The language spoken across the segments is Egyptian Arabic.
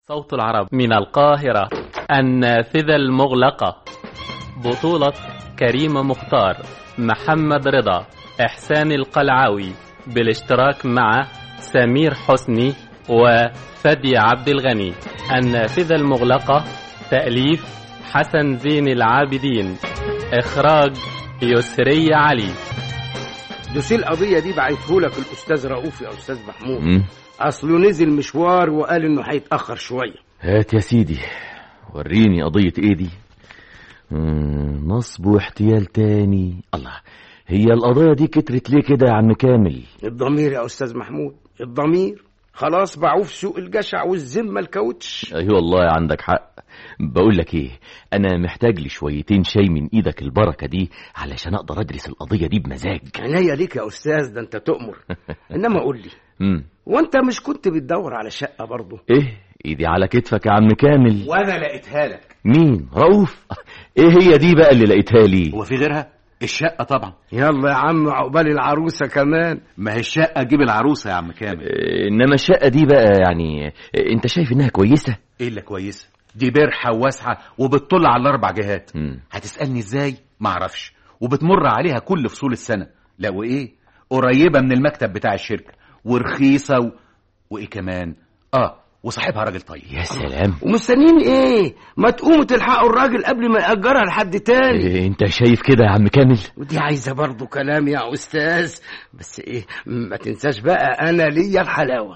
صوت العرب من القاهرة النافذة المغلقة بطولة كريم مختار محمد رضا إحسان القلعاوي بالاشتراك مع سمير حسني وفدي عبد الغني النافذة المغلقة تأليف حسن زين العابدين إخراج يسري علي دوسي القضية دي بعتهولك الأستاذ رؤوف يا أستاذ محمود مم. أصله نزل مشوار وقال إنه هيتأخر شوية هات يا سيدي وريني قضية ايه دي مم، نصب واحتيال تاني الله هي القضايا دي كترت ليه كده يا عم كامل الضمير يا أستاذ محمود الضمير خلاص باعوه في سوق الجشع والذمة الكاوتش ايوه والله عندك حق بقول لك ايه انا محتاج لي شويتين شاي من ايدك البركه دي علشان اقدر ادرس القضيه دي بمزاج عينيا ليك يا أستاذ ده أنت تؤمر إنما قول لي امم وأنت مش كنت بتدور على شقة برضه ايه ايدي على كتفك يا عم كامل وانا لقيتها لك مين رؤوف ايه هي دي بقى اللي لقيتها لي هو في غيرها الشقه طبعا يلا يا عم عقبال العروسة كمان ما هي الشقه تجيب العروسه يا عم كامل إيه، انما الشقه دي بقى يعني إيه، انت شايف انها كويسه ايه اللي كويسه دي برحه واسعه وبتطل على الاربع جهات مم. هتسالني ازاي ما اعرفش وبتمر عليها كل فصول السنه لا وايه قريبه من المكتب بتاع الشركه ورخيصه و... وايه كمان اه وصاحبها راجل طيب يا سلام ومستنيين إيه ما تقوموا تلحقوا الراجل قبل ما يأجرها لحد تاني إيه، انت شايف كده يا عم كامل ودي عايزة برضو كلام يا أستاذ بس إيه ما تنساش بقى أنا ليا الحلاوة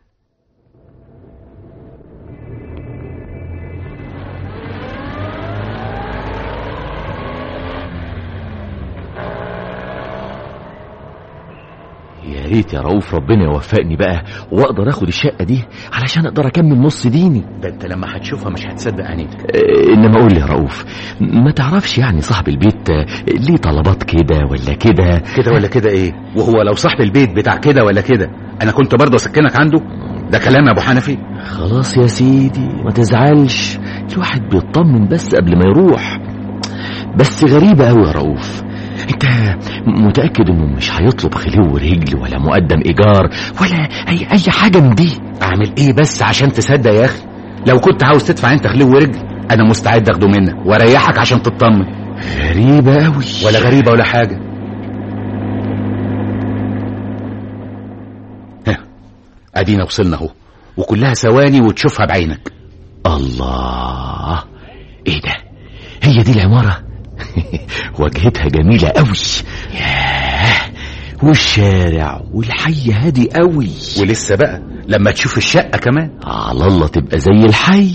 يا ريت يا رؤوف ربنا يوفقني بقى واقدر اخد الشقه دي علشان اقدر اكمل نص ديني ده انت لما هتشوفها مش هتصدق عينيك إيه، انما قول لي يا رؤوف ما تعرفش يعني صاحب البيت آه، ليه طلبات كده ولا كده كده ولا كده ايه وهو لو صاحب البيت بتاع كده ولا كده انا كنت برضه اسكنك عنده ده كلام يا ابو حنفي خلاص يا سيدي ما تزعلش الواحد بيطمن بس قبل ما يروح بس غريبة أوي يا رؤوف انت متأكد انه مش هيطلب خلو رجل ولا مقدم ايجار ولا اي اي حاجة من دي اعمل ايه بس عشان تصدق يا اخي لو كنت عاوز تدفع انت خلو ورجل انا مستعد اخده منك واريحك عشان تطمن غريبة أوي ولا غريبه ولا حاجه ها ادينا وصلنا اهو وكلها ثواني وتشوفها بعينك الله ايه ده هي دي العمارة واجهتها جميلة قوي ياه والشارع والحي هادي قوي ولسه بقى لما تشوف الشقه كمان على الله تبقى زي الحي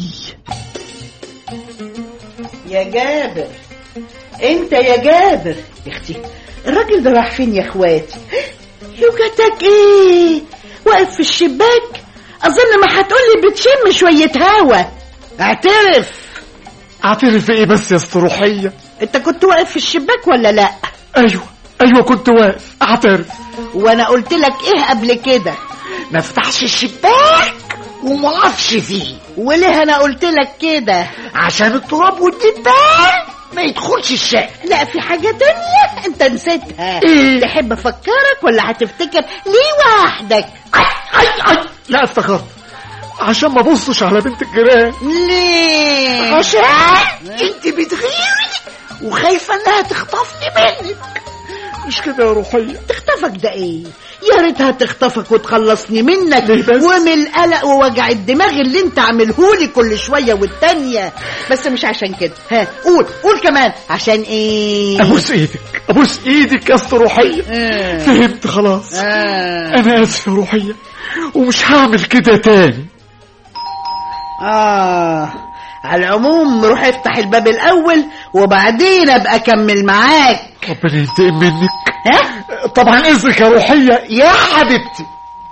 يا جابر انت يا جابر يا اختي الراجل ده راح فين يا اخواتي يوجتك ايه واقف في الشباك اظن ما هتقولي بتشم شويه هوا اعترف اعترف ايه بس يا استروحية انت كنت واقف في الشباك ولا لا ايوه ايوه كنت واقف اعترف وانا قلت لك ايه قبل كده ما افتحش الشباك وما اقفش فيه وليه انا قلت لك كده عشان التراب والدبان ما يدخلش الشقة لا في حاجة تانية انت نسيتها إيه؟ تحب افكرك ولا هتفتكر ليه وحدك اي اي لا افتكرت عشان ما ابصش على بنت الجيران ليه عشان انت بتغيري وخايفة انها تخطفني منك مش كده يا روحية تخطفك ده ايه يا ريتها تخطفك وتخلصني منك ليه بس؟ ومن القلق ووجع الدماغ اللي انت عاملهولي كل شويه والتانيه بس مش عشان كده ها قول قول كمان عشان ايه ابوس ايدك ابوس ايدك يا استروحية آه. فهمت خلاص آه. انا اسف يا روحية ومش هعمل كده تاني اه على العموم روح افتح الباب الاول وبعدين ابقى اكمل معاك ربنا ينتقم منك ها طبعا اذنك يا روحية يا حبيبتي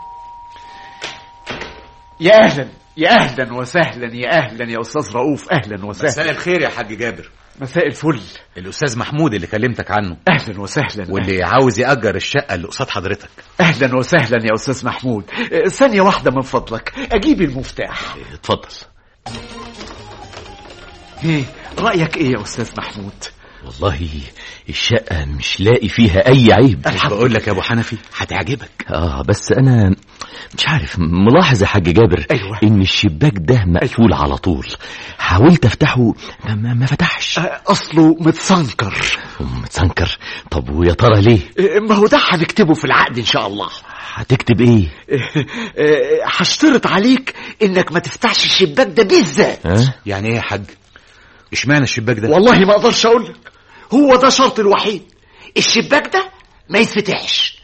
يا اهلا يا اهلا وسهلا يا اهلا يا استاذ رؤوف اهلا وسهلا مساء الخير يا حاج جابر مساء الفل الاستاذ محمود اللي كلمتك عنه اهلا وسهلا واللي عاوز ياجر الشقه اللي قصاد حضرتك اهلا وسهلا يا استاذ محمود آه، ثانية واحدة من فضلك اجيب المفتاح اتفضل ايه رأيك ايه يا استاذ محمود والله الشقة مش لاقي فيها أي عيب بقول لك يا ابو حنفي هتعجبك اه بس انا مش عارف ملاحظ يا حاج جابر أيوة. ان الشباك ده مقفول على طول حاولت افتحه ما, ما, ما فتحش آه، اصله متسنكر متسنكر طب ويا ترى ليه آه، ما هو ده هنكتبه في العقد ان شاء الله هتكتب ايه آه، آه، هشترط عليك انك ما تفتحش الشباك ده بالذات ها يعني ايه يا حاج اشمعنى الشباك ده والله ما اقدرش اقول لك هو ده شرط الوحيد الشباك ده ما يتفتحش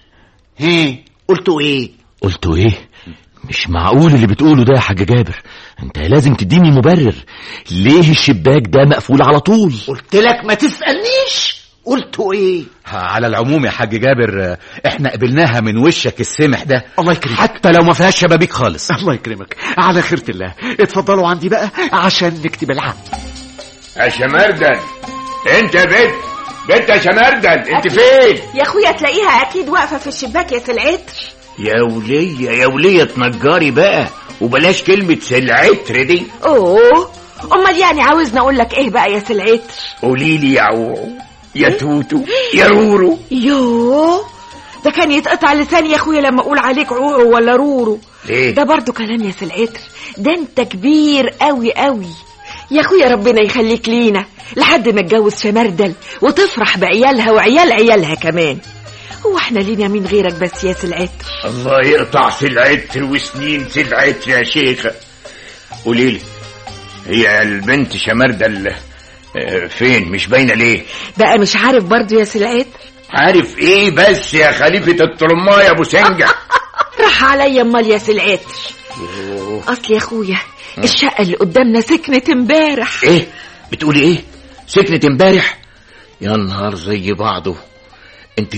هي قلتوا ايه قلتوا ايه مش معقول اللي بتقوله ده يا حاج جابر انت لازم تديني مبرر ليه الشباك ده مقفول على طول قلت لك ما تسالنيش قلتوا ايه على العموم يا حاج جابر آه، احنا قبلناها من وشك السمح ده الله يكرمك حتى لو ما فيهاش شبابيك خالص الله يكرمك على خيرة الله اتفضلوا عندي بقى عشان نكتب العقد يا شمردل انت يا بنت بنت يا شمردل انت فين يا اخويا تلاقيها اكيد واقفه في الشباك يا سلعتر يا ولية يا ولية تنجري بقى وبلاش كلمة سلعتر دي اوه امال يعني عاوزني اقول لك ايه بقى يا سلعتر قولي لي يا عوعو يا توتو يا رورو يوه ده كان يتقطع لساني يا اخويا لما اقول عليك عوعو ولا رورو ليه ده برضو كلام يا سلعتر ده انت كبير قوي قوي يا اخويا ربنا يخليك لينا لحد ما اتجوز شمردل وتفرح بعيالها وعيال عيالها كمان هو احنا لينا مين غيرك بس يا سلعتر الله يقطع سلعتر وسنين سلعتر يا شيخة قولي لي هي البنت شمردل آه، فين مش باينة ليه بقى مش عارف برضو يا سلعتر عارف ايه بس يا خليفة الطرماية يا ابو سنجة راح عليا امال يا سلعتر اصل يا اخويا الشقه اللي قدامنا سكنت امبارح ايه بتقولي ايه سكنت امبارح يا نهار زي بعضه انت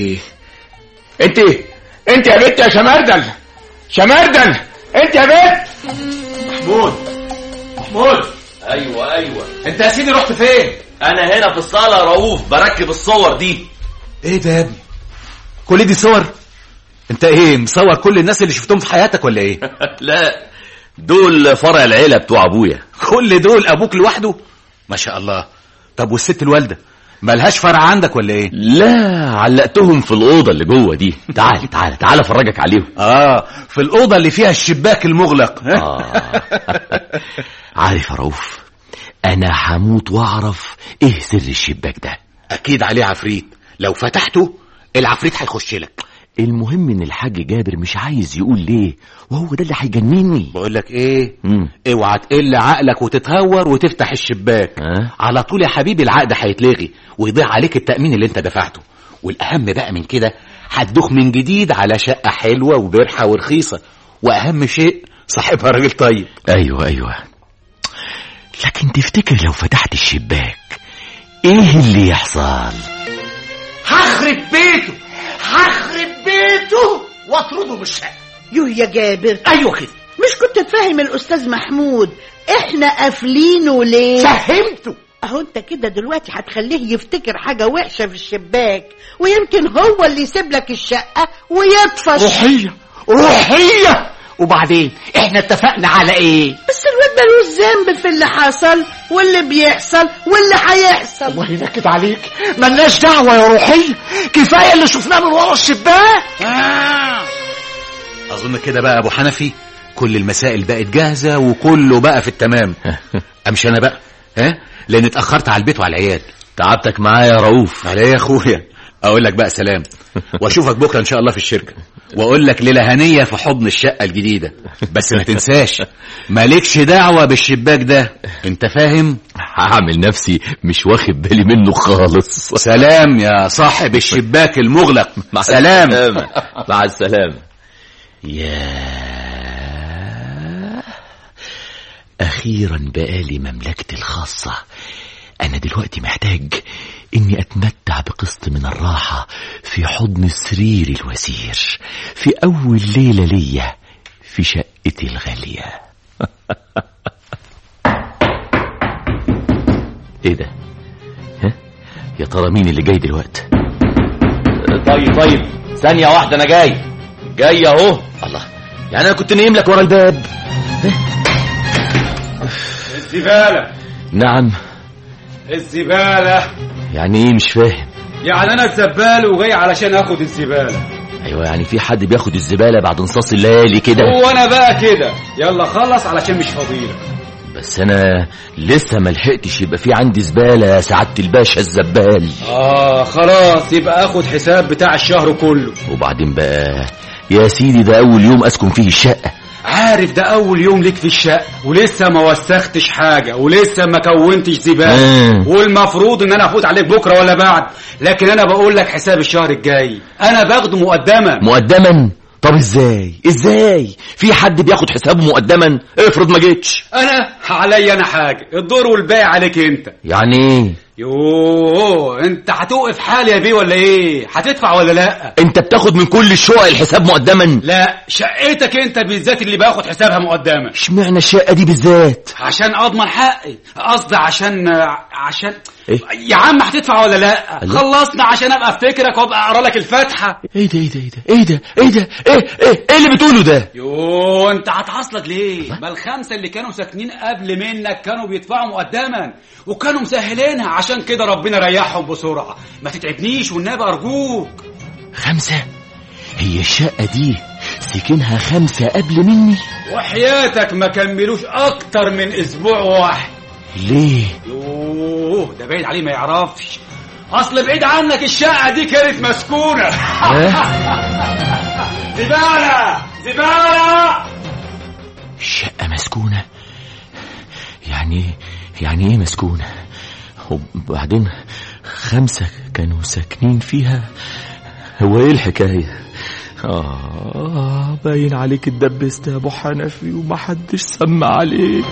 انت انت يا بنت يا شمردل شمردل انت يا بنت محمود محمود ايوه ايوه انت يا سيدي رحت فين انا هنا في الصاله يا رؤوف بركب الصور دي ايه ده يا ابني كل دي صور انت ايه مصور كل الناس اللي شفتهم في حياتك ولا ايه لا دول فرع العيله بتوع ابويا كل دول ابوك لوحده ما شاء الله طب والست الوالده ملهاش فرع عندك ولا ايه لا علقتهم في الاوضه اللي جوه دي تعال تعال تعال افرجك عليهم اه في الاوضه اللي فيها الشباك المغلق ها؟ آه. عارف يا رؤوف انا هموت واعرف ايه سر الشباك ده اكيد عليه عفريت لو فتحته العفريت هيخش لك المهم ان الحاج جابر مش عايز يقول ليه وهو ده اللي هيجنني بقول لك ايه مم. اوعى تقل عقلك وتتهور وتفتح الشباك ها؟ على طول يا حبيبي العقد هيتلغي ويضيع عليك التأمين اللي انت دفعته والأهم بقى من كده هتدوخ من جديد على شقة حلوة وبرحة ورخيصة وأهم شيء صاحبها راجل طيب ايوه ايوه لكن تفتكر لو فتحت الشباك ايه اللي يحصل هخرب بيته هخرب بيته واطرده من الشقه يو يا جابر ايوه كده مش كنت تفهم الأستاذ محمود احنا قافلينه ليه فهمته اهو انت كده دلوقتي هتخليه يفتكر حاجة وحشة في الشباك ويمكن هو اللي يسيب لك الشقة ويطفش روحيه روحيه وبعدين احنا اتفقنا على ايه بس الواد ملوش ذنب في اللي حصل واللي بيحصل واللي هيحصل الله ينكد عليك ملناش دعوه يا روحيه كفايه اللي شفناه من ورا الشباك أظن كده بقى أبو حنفي كل المسائل بقت جاهزة وكله بقى في التمام أمشي أنا بقى ها لأن اتأخرت على البيت وعلى العيال تعبتك معايا يا رؤوف على إيه يا أخويا أقول لك بقى سلام وأشوفك بكرة إن شاء الله في الشركة وأقول لك ليلة هنية في حضن الشقة الجديدة بس ما تنساش مالكش دعوة بالشباك ده أنت فاهم هعمل نفسي مش واخد بالي منه خالص سلام يا صاحب الشباك المغلق سلام مع السلامة يا أخيرا بقالي مملكتي الخاصة أنا دلوقتي محتاج إني أتمتع بقسط من الراحة في حضن السرير الوسير في أول ليلة ليا في شقتي الغالية إيه ده؟ ها؟ يا ترى مين اللي جاي دلوقتي؟ طيب طيب ثانية واحدة أنا جاي جاي أهو الله يعني أنا كنت نايم لك ورا الباب الزبالة نعم الزبالة يعني ايه مش فاهم يعني انا الزبال وجاي علشان اخد الزباله ايوه يعني في حد بياخد الزباله بعد نصاص الليالي كده هو انا بقى كده يلا خلص علشان مش فاضيلك بس انا لسه ما لحقتش يبقى في عندي زباله يا سعاده الباشا الزبال اه خلاص يبقى اخد حساب بتاع الشهر كله وبعدين بقى يا سيدي ده اول يوم اسكن فيه الشقه عارف ده اول يوم ليك في الشقه ولسه ما وسختش حاجه ولسه ما كونتش زباله آه. والمفروض ان انا افوت عليك بكره ولا بعد لكن انا بقول لك حساب الشهر الجاي انا باخده مقدما مقدما طب ازاي ازاي في حد بياخد حسابه مقدما افرض ما جيتش انا عليا انا حاجه الدور والباقي عليك انت يعني ايه يوه انت هتوقف حال يا بيه ولا ايه هتدفع ولا لا انت بتاخد من كل الشقق الحساب مقدما لا شقتك انت بالذات اللي باخد حسابها مقدما اشمعنى الشقه دي بالذات عشان اضمن حقي قصدي عشان عشان إيه؟ يا عم هتدفع ولا لا الله. خلصنا عشان ابقى افتكرك وابقى اقرا لك الفاتحه ايه ده ايه ده ايه ده ايه ده ايه ده ايه ايه ايه اللي بتقوله ده يوه انت هتعصلك ليه ما الخمسه اللي كانوا ساكنين قبل منك كانوا بيدفعوا مقدما وكانوا مسهلينها عشان كده ربنا ريحهم بسرعه ما تتعبنيش والنبي ارجوك خمسة هي الشقة دي سكنها خمسة قبل مني وحياتك ما كملوش اكتر من اسبوع واحد ليه يوه ده بعيد عليه ما يعرفش اصل بعيد عنك الشقه دي كانت مسكونه زباله زباله الشقة مسكونة يعني يعني ايه مسكونة وبعدين خمسة كانوا ساكنين فيها هو ايه الحكاية آه باين عليك اتدبست يا ابو حنفي ومحدش سمع عليك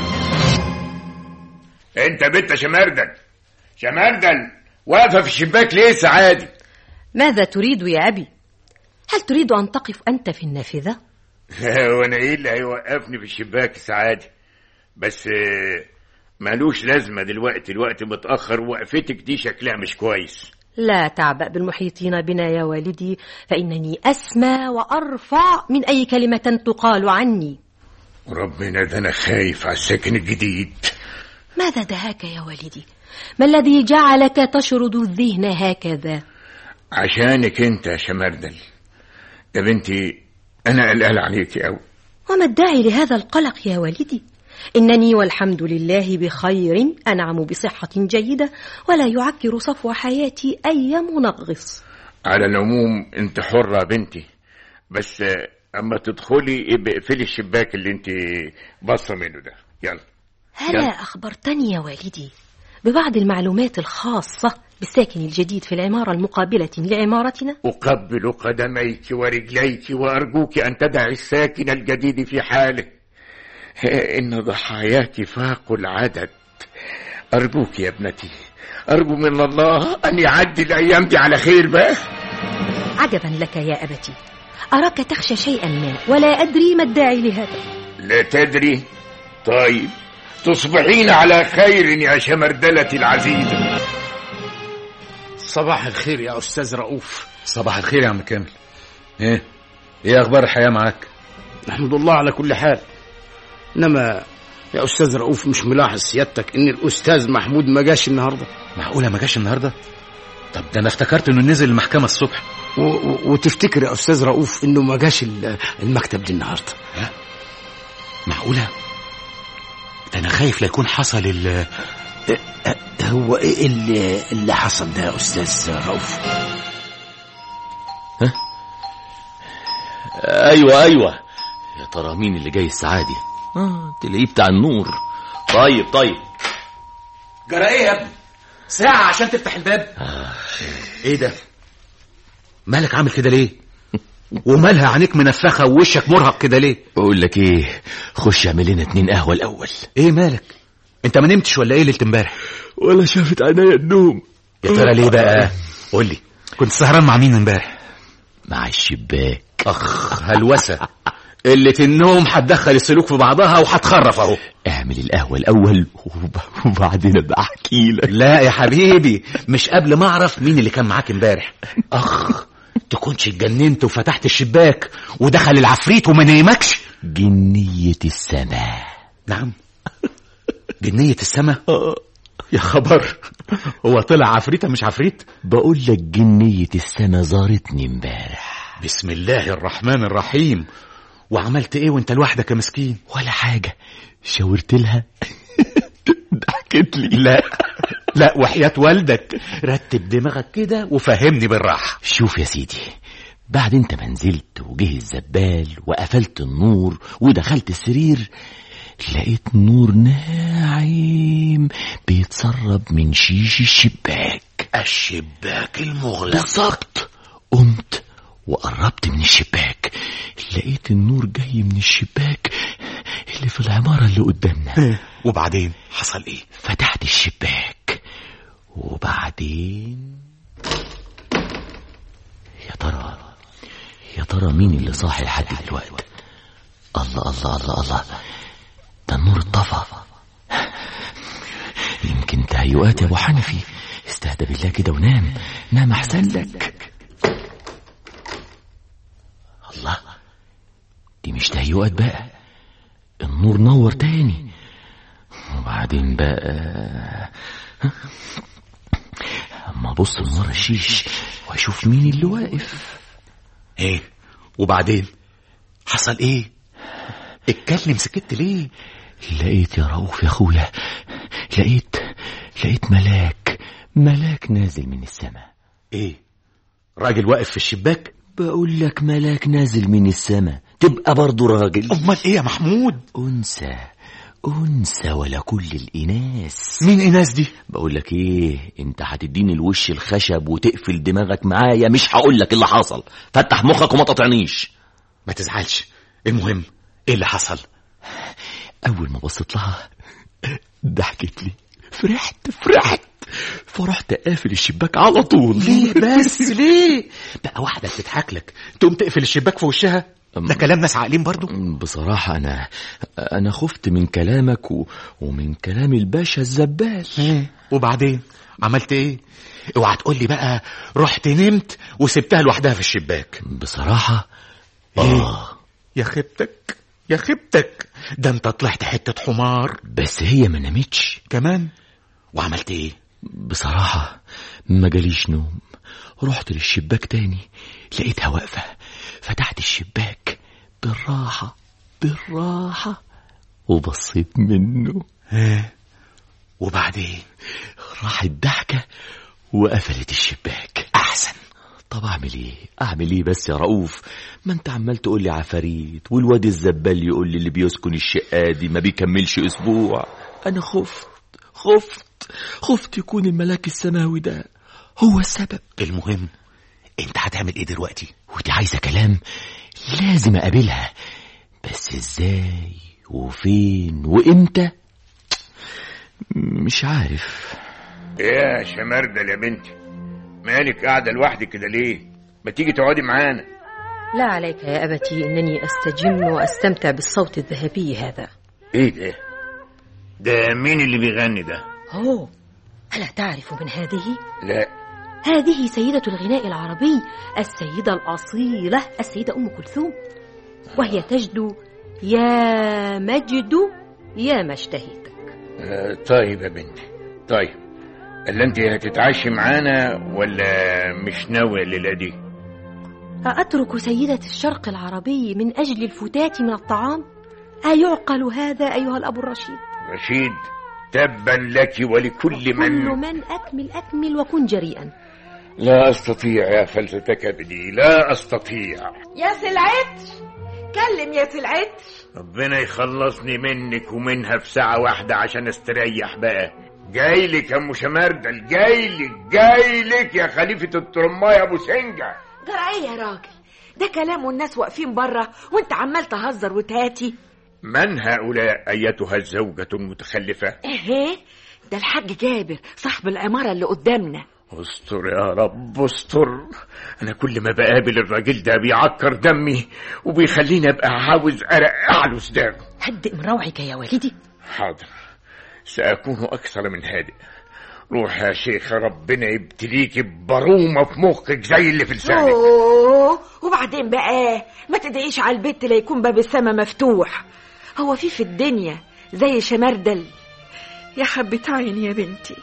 انت بنت شمردل شمردل واقفه في الشباك ليه سعادي ماذا تريد يا أبي؟ هل تريد أن تقف أنت في النافذة؟ وانا ايه اللي هيوقفني في الشباك سعادي بس آه، مالوش لازمه دلوقتي الوقت متاخر وقفتك دي شكلها مش كويس لا تعبأ بالمحيطين بنا يا والدي فإنني أسمى وأرفع من أي كلمة تقال عني ربنا ده انا خايف على السكن الجديد ماذا دهاك يا والدي؟ ما الذي جعلك تشرد الذهن هكذا؟ عشانك انت يا شمردل يا بنتي انا قلقان عليكي قوي وما الداعي لهذا القلق يا والدي؟ إنني والحمد لله بخير أنعم بصحة جيدة ولا يعكر صفو حياتي أي منغص على العموم انت حرة يا بنتي بس آه، اما تدخلي ابقي اقفلي الشباك اللي انت باصه منه ده يلا هلا يلا. أخبرتني يا والدي ببعض المعلومات الخاصة بالساكن الجديد في العمارة المقابلة لعمارتنا أقبل قدميك ورجليك وأرجوك أن تدعي الساكن الجديد في حاله إن ضحاياك فاقوا العدد أرجوك يا ابنتي أرجو من الله أن يعدي الأيام دي على خير بقى عجبا لك يا أبتي أراك تخشى شيئا ما ولا أدري ما الداعي لهذا لا تدري طيب تصبحين على خير يا شمردلتي العزيزة صباح الخير يا استاذ رؤوف صباح الخير يا عم كامل ايه ايه اخبار الحياه معاك نحمد الله على كل حال انما يا استاذ رؤوف مش ملاحظ سيادتك ان الاستاذ محمود ما جاش النهارده معقوله ما جاش النهارده طب ده انا افتكرت انه نزل المحكمه الصبح و- و- وتفتكر يا استاذ رؤوف انه ما جاش ال- المكتب دي النهارده معقوله ده انا خايف لا يكون حصل ال هو ايه اللي, اللي حصل ده يا استاذ رؤوف ايوه ايوه يا ترى مين اللي جاي السعادي اه تلاقيه بتاع النور طيب طيب جرى ايه يا ابني ساعه عشان تفتح الباب ايه ده مالك عامل كده ليه ومالها عينيك منفخه ووشك مرهق كده ليه بقول لك ايه خش اعمل لنا اتنين قهوه الاول ايه مالك انت ما نمتش ولا ايه ليله امبارح ولا شافت عينيا النوم يا ترى ليه بقى قول لي كنت سهران مع مين امبارح مع الشباك اخ هلوسه قلة النوم هتدخل السلوك في بعضها وهتخرف اهو اعمل القهوه الاول وب- وبعدين ابقى احكي لك لا يا حبيبي مش قبل ما اعرف مين اللي كان معاك امبارح اخ تكونش اتجننت وفتحت الشباك ودخل العفريت وما نيمكش جنيه السماء نعم جنية السما يا خبر هو طلع عفريتة مش عفريت بقول لك جنية السما زارتني امبارح بسم الله الرحمن الرحيم وعملت ايه وانت لوحدك يا مسكين ولا حاجة شاورت لها ضحكت لي لا لا وحياة والدك رتب دماغك كده وفهمني بالراحة شوف يا سيدي بعد انت ما نزلت وجه الزبال وقفلت النور ودخلت السرير لقيت نور ناعم بيتسرب من شيش الشباك الشباك المغلق بالظبط قمت وقربت من الشباك لقيت النور جاي من الشباك اللي في العمارة اللي قدامنا وبعدين حصل ايه فتحت الشباك وبعدين يا ترى يا ترى مين اللي صاحي لحد دلوقتي الله الله الله الله ده النور اتطفى يمكن تهيؤات يا ابو حنفي استهدى بالله كده ونام نام احسن لك الله دي مش تهيؤات بقى النور نور تاني وبعدين بقى اما ابص لنار الشيش واشوف مين اللي واقف ايه وبعدين حصل ايه اتكلم سكت ليه لقيت يا رؤوف يا اخويا لقيت لقيت ملاك ملاك نازل من السماء ايه راجل واقف في الشباك بقول لك ملاك نازل من السماء تبقى برضه راجل امال ايه يا محمود انثى انثى ولا كل الاناث مين اناث دي بقول لك ايه انت هتديني الوش الخشب وتقفل دماغك معايا مش هقول لك اللي حصل فتح مخك وما تقطعنيش ما تزعلش المهم ايه اللي حصل اول ما بصيت لها ضحكت لي فرحت فرحت فرحت قافل الشباك على طول ليه بس ليه بقى واحده بتضحك لك تقوم تقفل الشباك في وشها ده كلام ناس عاقلين برضو بصراحة أنا أنا خفت من كلامك و... ومن كلام الباشا الزبال وبعدين عملت ايه اوعى تقول لي بقى رحت نمت وسبتها لوحدها في الشباك بصراحة آه يا خيبتك يا خيبتك ده انت طلعت حتة حمار بس هي ما نامتش كمان وعملت ايه بصراحة ما جاليش نوم رحت للشباك تاني لقيتها واقفة فتحت الشباك بالراحة بالراحة وبصيت منه ها وبعدين راحت ضحكة وقفلت الشباك احسن طب اعمل ايه اعمل ايه بس يا رؤوف ما انت عمال تقول لي عفاريت والواد الزبال يقول لي اللي بيسكن الشقه دي ما بيكملش اسبوع انا خفت خفت خفت يكون الملاك السماوي ده هو السبب المهم انت هتعمل ايه دلوقتي ودي عايزه كلام لازم اقابلها بس ازاي وفين وامتى مش عارف يا شمردل يا بنتي مالك قاعدة لوحدك كده ليه ما تيجي تقعدي معانا لا عليك يا أبتي إنني أستجم وأستمتع بالصوت الذهبي هذا ايه ده ده مين اللي بيغني ده أوه ألا تعرف من هذه؟ لا هذه سيدة الغناء العربي السيدة الأصيلة السيدة أم كلثوم وهي تجدو يا مجد يا ما اشتهيتك آه طيب يا بنتي طيب اللي انت هتتعشي معانا ولا مش ناوي الليله دي أترك سيدة الشرق العربي من أجل الفتات من الطعام؟ أيعقل هذا أيها الأب الرشيد؟ رشيد تبا لك ولكل من كل من أكمل أكمل وكن جريئا لا استطيع يا فلتة كبدي لا استطيع يا سلعت كلم يا سلعت ربنا يخلصني منك ومنها في ساعة واحدة عشان استريح بقى جاي لك يا ام شمردل جاي لك جاي لك يا خليفة الترماية ابو سنجة جرى ايه يا راجل ده كلام والناس واقفين بره وانت عمال تهزر وتاتي من هؤلاء ايتها الزوجة المتخلفة ايه ده الحاج جابر صاحب العمارة اللي قدامنا استر يا رب استر انا كل ما بقابل الراجل ده بيعكر دمي وبيخليني ابقى عاوز ارقع له صداقه هدئ من روعك يا ولدي حاضر سأكون أكثر من هادئ روح يا شيخ ربنا يبتليكي ببرومة في مخك زي اللي في لسانك اوه وبعدين بقى ما تدعيش على البيت لا يكون باب السما مفتوح هو في في الدنيا زي شمردل يا حبة عيني يا بنتي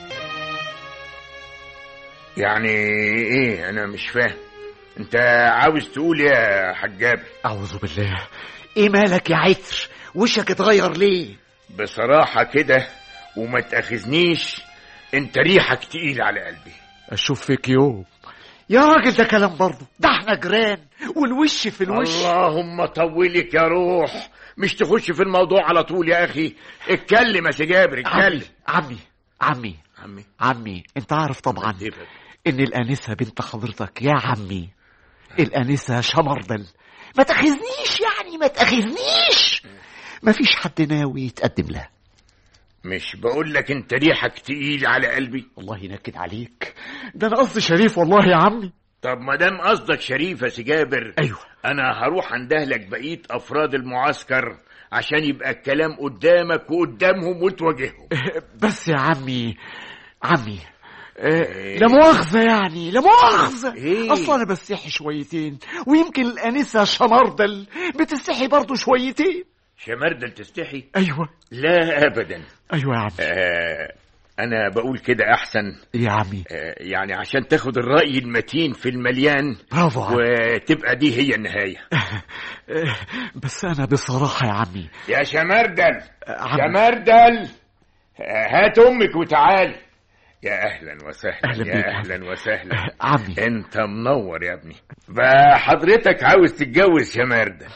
يعني ايه انا مش فاهم انت عاوز تقول يا حجاب اعوذ بالله ايه مالك يا عتر وشك اتغير ليه بصراحة كده وما تأخذنيش انت ريحك تقيل على قلبي اشوف فيك يوم يا راجل ده كلام برضه ده احنا جيران والوش في الوش اللهم طولك يا روح مش تخش في الموضوع على طول يا اخي اتكلم يا سي جابر اتكلم عمي عمي عمي عمي انت عارف طبعا سيبك. ان الانسه بنت حضرتك يا عمي الانسه شمردل ما تاخذنيش يعني ما تاخذنيش ما فيش حد ناوي يتقدم لها مش بقول لك انت ريحك تقيل على قلبي الله ينكد عليك ده انا قصدي شريف والله يا عمي طب ما دام قصدك شريف يا سي جابر ايوه انا هروح اندهلك بقيه افراد المعسكر عشان يبقى الكلام قدامك وقدامهم وتواجههم بس يا عمي عمي آه، لا مؤاخذة يعني لا مؤاخذة إيه؟ أصلا أنا بستحي شويتين ويمكن الأنسة شمردل بتستحي برضه شويتين شمردل تستحي أيوة لا ابدا أيوة يا عمي آه انا بقول كده احسن يا عمي آه يعني عشان تاخد الراي المتين في المليان برافو عمي وتبقى دي هي النهايه آه، بس أنا بصراحة يا عمي يا شمردل عمي. شمردل آه، هات امك وتعال يا اهلا وسهلا أهلا يا بيك. اهلا وسهلا عمي انت منور يا ابني بقى حضرتك عاوز تتجوز شمردل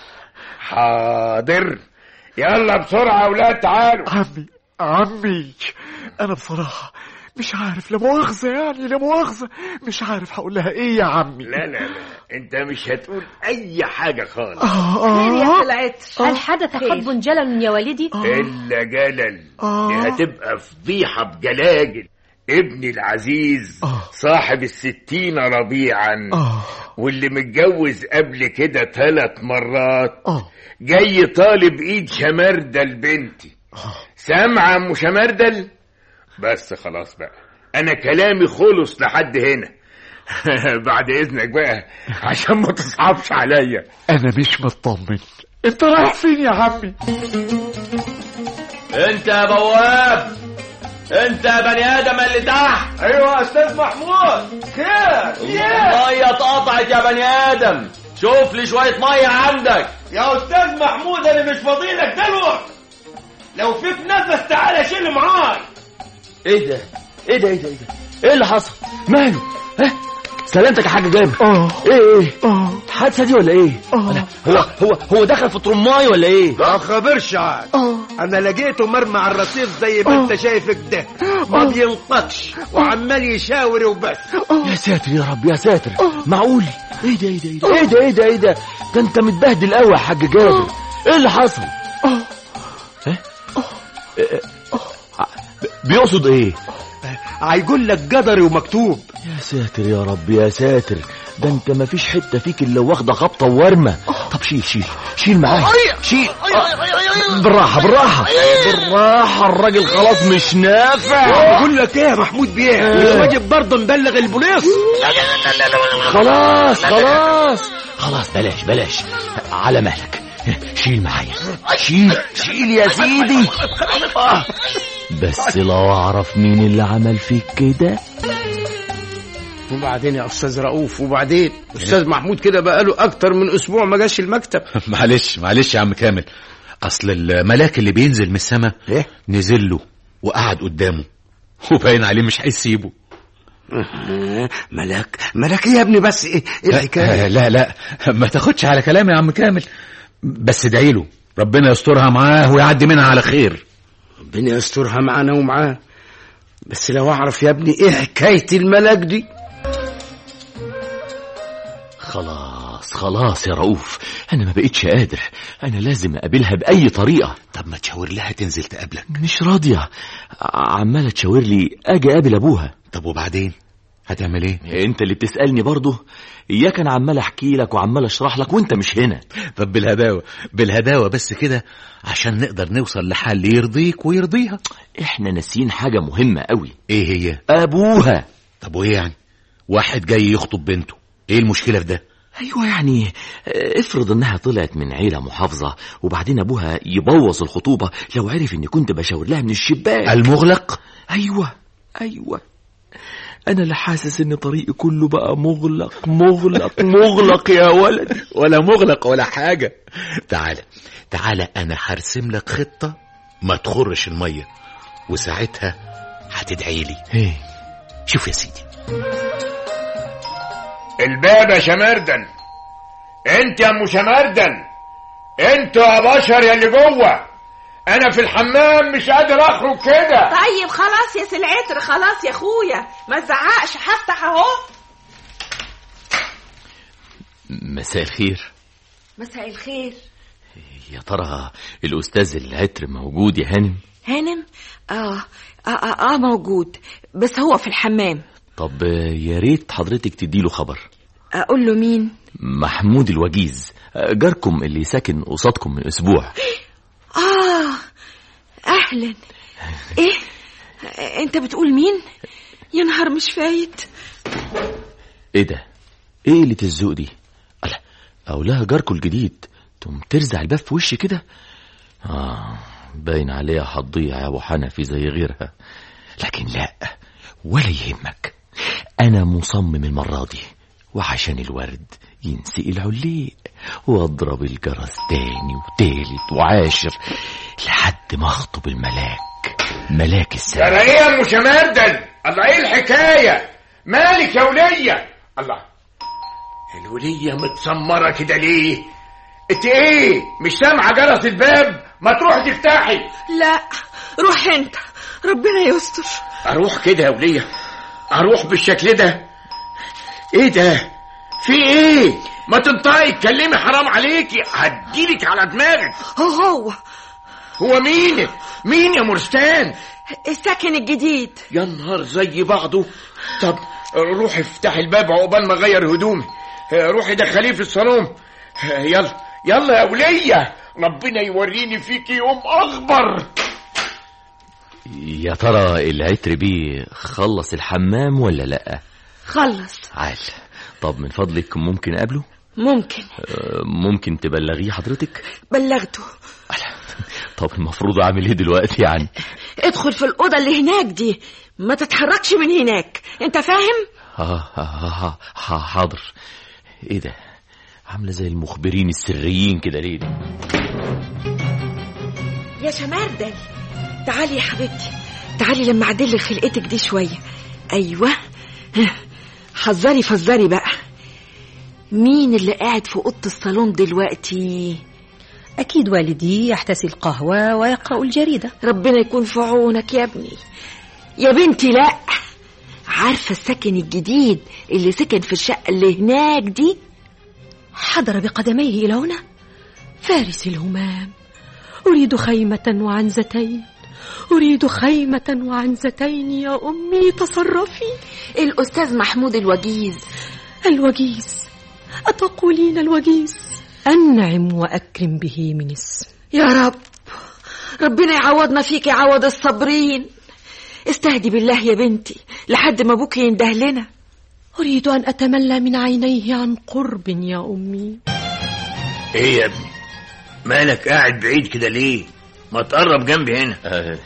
حاضر يلا بسرعه يا اولاد تعالوا عمي عمي أنا بصراحة مش عارف لا مؤاخذة يعني لا مؤاخذة مش عارف هقول لها إيه يا عمي لا لا لا انت مش هتقول اي حاجه خالص آه خير يا آه طلعت هل حدث خطب جلل يا والدي؟ الا جلل آه. دي هتبقى فضيحه بجلاجل ابني العزيز آه. صاحب الستين ربيعا آه واللي متجوز قبل كده ثلاث مرات آه جاي طالب ايد شمردل بنتي سامعة ام شمردل بس خلاص بقى انا كلامي خلص لحد هنا بعد اذنك بقى عشان ما تصعبش عليا أنا مش مطمن أنت رايح فين يا عمي؟ انت يا بواب انت يا بني ادم اللي تحت ايوه يا استاذ محمود خير الميه اتقطعت يا بني ادم شوف لي شويه ميه عندك يا استاذ محمود انا مش فاضيلك دلوقتي لو فيك نفس تعالى شيل معاي ايه ده ايه ده ايه ده ايه ده ايه اللي حصل ماله ها سلامتك يا حاج جابر آه ايه ايه آه الحادثه دي ولا ايه آه هو هو هو دخل في طرماي ولا ايه ما خبرش عاد آه انا لقيته مرمى على الرصيف زي ما انت شايف كده ما بينطقش وعمال يشاور وبس يا ساتر يا رب يا ساتر معقول ايه ده ايه ده ايه ده ايه ده ايه ده ده انت متبهدل قوي يا حاج جابر ايه اللي حصل ها؟ إيه- ب- بيقصد ايه هيقول لك قدري ومكتوب يا ساتر يا رب يا ساتر ده انت ما فيش حته فيك الا واخده خبطه وورمه طب شيل شيل شيل معايا شيل آه، بالراحه بالراحه بالراحه الراجل خلاص مش نافع بقول لك ايه يا محمود بيه الواجب برضه نبلغ البوليس خلاص خلاص خلاص بلاش بلاش على مهلك شيل معايا شيل شيل يا سيدي بس لو اعرف مين اللي عمل فيك كده وبعدين يا استاذ رؤوف وبعدين استاذ محمود كده بقاله اكتر من اسبوع ما جاش المكتب معلش معلش يا عم كامل اصل الملاك اللي بينزل من السماء ايه نزل له وقعد قدامه وباين عليه مش هيسيبه آه، ملاك ملاك ايه يا ابني بس ايه ايه الحكايه لا, لا لا ما تاخدش على كلامي يا عم كامل بس ادعي له ربنا يسترها معاه ويعدي منها على خير ربنا يسترها معانا ومعاه بس لو اعرف يا ابني ايه حكايه الملاك دي خلاص خلاص يا رؤوف انا ما بقتش قادر انا لازم اقابلها باي طريقه طب ما تشاور لها تنزل تقابلك مش راضيه عماله تشاور لي اجي اقابل ابوها طب وبعدين هتعمل ايه انت اللي بتسالني برضه اياك انا عمال احكي لك وعمال اشرح لك وانت مش هنا طب بالهداوه بالهداوه بس كده عشان نقدر نوصل لحل يرضيك ويرضيها احنا ناسيين حاجه مهمه قوي ايه هي ابوها طب وايه يعني واحد جاي يخطب بنته ايه المشكله في ده ايوه يعني آه، افرض انها طلعت من عيله محافظه وبعدين ابوها يبوظ الخطوبه لو عرف اني كنت بشاور لها من الشباك المغلق ايوه ايوه انا اللي حاسس ان طريقي كله بقى مغلق مغلق مغلق يا ولدي ولا مغلق ولا حاجة تعالى تعالى أنا هرسم لك خطة ما تخرش المية وساعتها هتدعي لي ايه شوف يا سيدي الباب يا شمردن انت يا ام شمردن انتوا يا بشر يا اللي جوه انا في الحمام مش قادر اخرج كده طيب خلاص يا سلعتر خلاص يا اخويا ما تزعقش هفتح اهو مساء الخير مساء الخير يا ترى الاستاذ العطر موجود يا هانم هانم آه, آه, آه, اه موجود بس هو في الحمام طب آه، يا ريت حضرتك تديله خبر اقول له مين محمود الوجيز آه، جاركم اللي ساكن قصادكم من اسبوع اه اهلا ايه آه، انت بتقول مين يا نهار مش فايت ايه ده ايه اللي الذوق دي الله او لها جاركم الجديد تقوم ترزع الباب في وشي كده اه باين عليها هتضيع يا ابو حنفي زي غيرها لكن لا ولا يهمك انا مصمم المره دي وعشان الورد ينسقي العليق واضرب الجرس تاني وتالت وعاشر لحد ما اخطب الملاك ملاك السماء ترى ايه يا ام شمردن الله ايه الحكايه مالك يا وليه الله الوليه متسمره كده ليه انت ايه مش سامعه جرس الباب ما تروحي تفتحي لا روح انت ربنا يستر اروح كده يا وليه اروح بالشكل ده ايه ده في ايه ما تنطقي اتكلمي حرام عليكي هديلك على دماغك هو هو هو مين مين يا مرستان السكن الجديد يا نهار زي بعضه طب روحي افتحي الباب عقبال ما اغير هدومي روحي دخليه في الصالون يلا يلا يا ولية ربنا يوريني فيك يوم اخبر يا ترى العطر بيه خلص الحمام ولا لا خلص عال طب من فضلك ممكن اقابله ممكن آه، ممكن تبلغيه حضرتك بلغته طب المفروض اعمل ايه دلوقتي يعني ادخل في الأوضة اللي هناك دي ما تتحركش من هناك انت فاهم اه آه، آه، آه، آه، حاضر ايه ده عامله زي المخبرين السريين كده ليه دي؟ يا شماردل تعالي يا حبيبتي تعالي لما اعدل خلقتك دي شوية ايوه ها، حذري فزري بقى مين اللي قاعد في اوضه الصالون دلوقتي أكيد والدي يحتسي القهوة ويقرأ الجريدة ربنا يكون في عونك يا ابني يا بنتي لا عارفه السكن الجديد اللي سكن في الشقه اللي هناك دي حضر بقدميه إلى هنا فارس الهمام أريد خيمة وعنزتين أريد خيمة وعنزتين يا أمي تصرفي الاستاذ محمود الوجيز الوجيز أتقولين الوجيز أنعم وأكرم به من اسم يا رب ربنا يعوضنا فيك يعوض الصابرين استهدي بالله يا بنتي لحد ما ابوك ينده لنا أريد أن أتملى من عينيه عن قرب يا أمي ايه يا ابني مالك قاعد بعيد كده ليه ما تقرب جنبي هنا آه،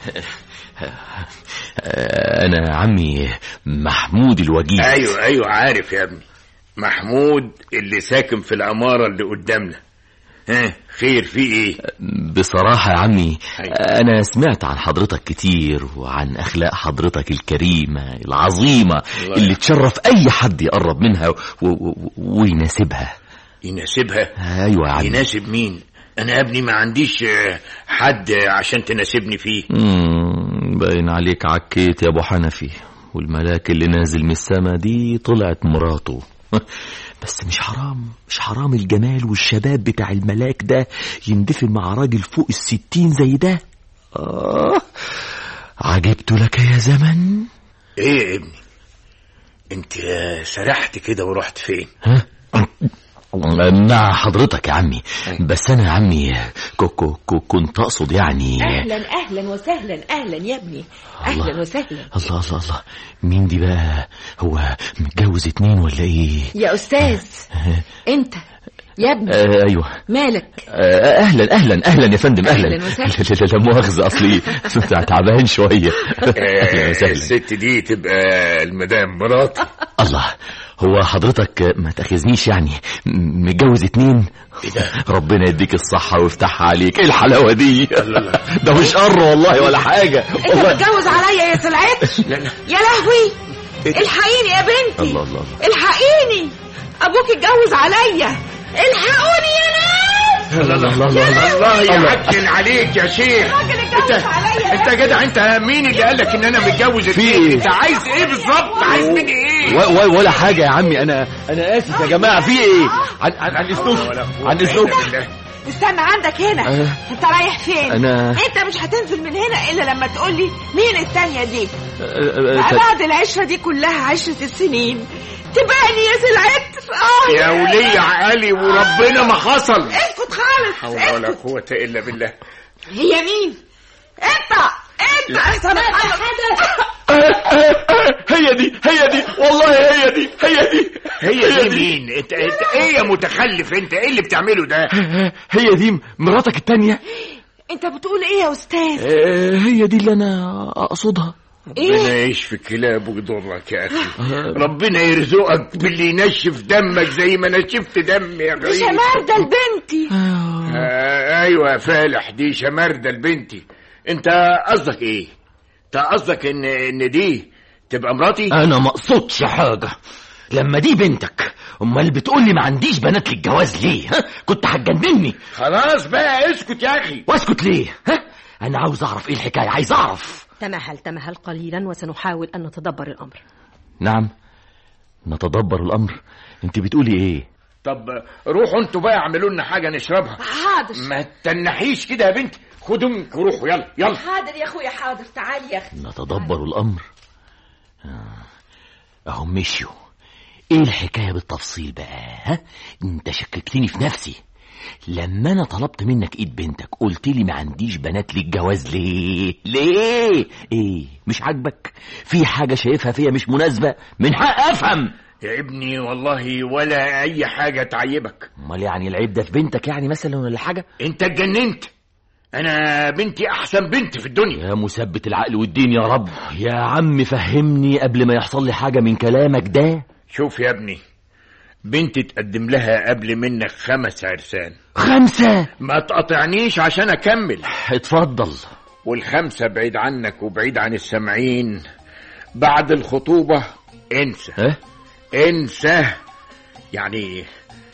آه، انا عمي محمود الوجيز ايوه ايوه عارف يا ابني محمود اللي ساكن في العمارة اللي قدامنا ها خير في ايه بصراحة يا عمي أيوة. أنا سمعت عن حضرتك كتير وعن أخلاق حضرتك الكريمة العظيمة الله اللي تشرف أي حد يقرب منها و... و... ويناسبها يناسبها أيوة يا عمي يناسب مين انا يا ابني ما عنديش آه، حد عشان تناسبني فيه مم، باين عليك عكيت يا أبو حنفي والملاك اللي نازل من السما دي طلعت مراته بس مش حرام مش حرام الجمال والشباب بتاع الملاك ده يندفن مع راجل فوق الستين زي ده آه عجبت لك يا زمن ايه يا ابني انت آه، سرحت كده ورحت فين ها مع حضرتك يا عمي بس انا يا عمي كو كو كو كنت اقصد يعني اهلا اهلا وسهلا اهلا يا ابني اهلا وسهلا الله الله الله مين دي بقى هو متجوز اتنين ولا ايه يا استاذ انت يا ابني آه ايوه مالك آه اهلا اهلا اهلا يا فندم اهلا أهلاً وسهلاً. لا لا لا مؤاخذه اصلي تعبان شويه اهلا وسهلا الست دي تبقى المدام مراتي الله هو حضرتك ما تاخذنيش يعني م- متجوز اتنين ربنا يديك الصحة ويفتحها عليك ايه الحلاوة دي ده مش قر والله ولا حاجة انت والله متجوز عليا يا سلعت يا لهوي الحقيني يا بنتي الله الله الحقيني ابوك اتجوز عليا الحقوني يا ناس الله الله الله الله يعجل عليك يا شيخ انت انت يا جدع انت مين اللي قال لك ان انا متجوز اتنين انت عايز ايه بالظبط عايز مني ايه و- و- ولا حاجة يا عمي انا انا اسف يا جماعة في ايه عن عن عن اذنكم عن اذنكم استنى عندك هنا أه. انت رايح فين أنا- انت مش هتنزل من هنا الا لما تقول لي مين التانية دي أه، بقى أه، بعد العشرة دي كلها عشرة السنين تبقى يا سلعت اه يا ولي عقلي وربنا ما حصل اسكت خالص حول ولا قوة الا بالله هي مين انت انت احسن هي دي هي دي والله هي دي هي دي هي دي مين انت انت ايه يا متخلف انت ايه اللي بتعمله ده هي دي مراتك التانية انت بتقول ايه يا استاذ آه، هي دي اللي انا اقصدها ربنا يشفي كلاب ويضرك يا اخي ربنا يرزقك باللي ينشف دمك زي ما نشفت دمي يا دي غريب شماردة لبنتي آه ايوه يا فالح دي شماردة لبنتي انت قصدك ايه انت قصدك ان ان دي تبقى مراتي انا ما اقصدش حاجة لما دي بنتك امال بتقول لي ما عنديش بنات للجواز ليه ها كنت هتجنني خلاص بقى اسكت يا اخي واسكت ليه ها انا عاوز اعرف ايه الحكاية عايز اعرف تمهل تمهل قليلا وسنحاول أن نتدبر الأمر نعم نتدبر الامر انت بتقولي ايه طب روحوا انتوا بقى اعملوا لنا حاجه نشربها حاضر ما تنحيش كده يا بنتي خدوا امك وروحوا يلا يلا حاضر يا اخويا حاضر تعال يا اخي نتدبر الامر آه، اهم مشيوا ايه الحكايه بالتفصيل بقى ها انت شككتني في نفسي لما انا طلبت منك ايد بنتك قلت لي ما عنديش بنات للجواز ليه ليه ايه مش عاجبك في حاجه شايفها فيا مش مناسبه من حق افهم يا ابني والله ولا اي حاجه تعيبك امال يعني العيب ده في بنتك يعني مثلا ولا حاجه انت اتجننت انا بنتي احسن بنت في الدنيا يا مثبت العقل والدين يا رب يا عم فهمني قبل ما يحصل لي حاجه من كلامك ده شوف يا ابني بنتي تقدم لها قبل منك خمس عرسان خمسه ما تقاطعنيش عشان اكمل اتفضل والخمسه بعيد عنك وبعيد عن السامعين بعد الخطوبه انسى اه انسى يعني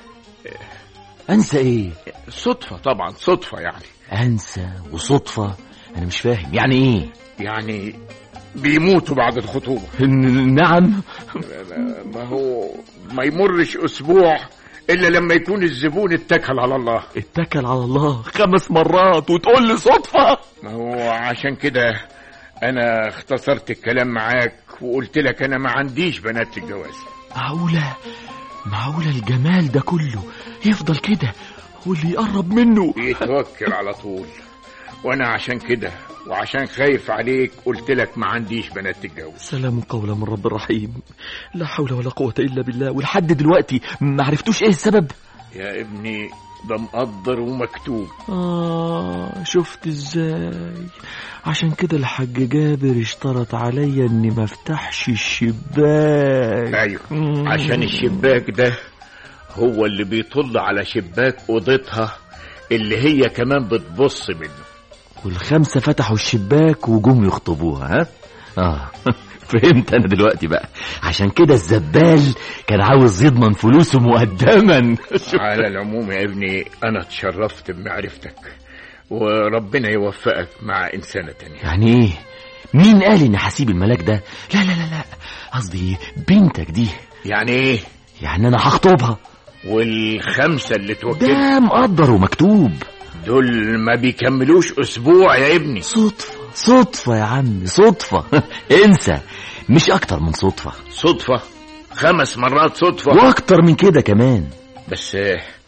انسى ايه صدفه طبعا صدفه يعني انسى وصدفه انا مش فاهم يعني ايه يعني بيموتوا بعد الخطوبه ن- نعم ما هو ما يمرش اسبوع الا لما يكون الزبون اتكل على الله اتكل على الله خمس مرات وتقول لي صدفه ما هو عشان كده انا اختصرت الكلام معاك وقلت لك انا ما عنديش بنات للجواز معقوله معقوله الجمال ده كله يفضل كده واللي يقرب منه يتوكل على طول وانا عشان كده وعشان خايف عليك قلت لك ما عنديش بنات تتجوز سلام قولا من رب رحيم لا حول ولا قوة إلا بالله ولحد دلوقتي ما عرفتوش إيه السبب يا ابني ده مقدر ومكتوب آه شفت إزاي عشان كده الحاج جابر اشترط عليا إني ما افتحش الشباك ايوه مم. عشان الشباك ده هو اللي بيطل على شباك اوضتها اللي هي كمان بتبص منه والخمسة فتحوا الشباك وجم يخطبوها ها آه فهمت أنا دلوقتي بقى عشان كده الزبال كان عاوز يضمن فلوسه مقدما على العموم يا ابني انا اتشرفت بمعرفتك وربنا يوفقك مع انسانه تانية يعني ايه مين قال ان هسيب الملاك ده لا لا لا لا قصدي بنتك دي يعني ايه يعني انا هخطبها والخمسه اللي توكلت ده مقدر ومكتوب دول ما بيكملوش اسبوع يا ابني صدفة صدفة يا عم صدفة انسى مش اكتر من صدفة صدفه خمس مرات صدفه واكتر من كده كمان بس آه،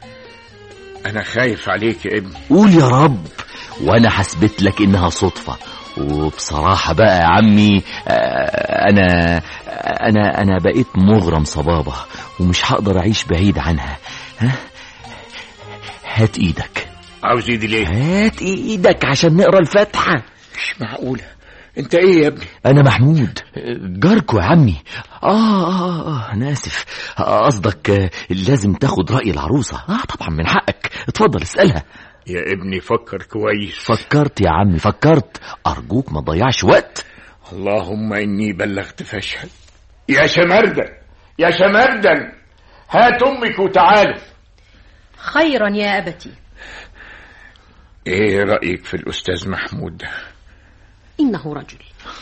انا خايف عليك يا ابني قول يا رب وانا حسبت لك انها صدفة وبصراحة بقى يا عمي آه، انا انا انا بقيت مغرم صبابة ومش هقدر اعيش بعيد عنها ها هات ايدك عاوز ايدي ليه هات ايدك عشان نقرا الفاتحة مش معقولة انت ايه يا ابني انا محمود جاركو يا عمي آه, آه, اه انا اسف قصدك آه، لازم تاخد رأي العروسة اه طبعا من حقك اتفضل اسألها يا ابني فكر كويس فكرت يا عمي فكرت ارجوك ما تضيعش وقت اللهم اني بلغت فاشهد يا شمردل يا شمردل هات امك وتعالوا خيرا يا أبتي ايه رايك في الاستاذ محمود ده إنه رجل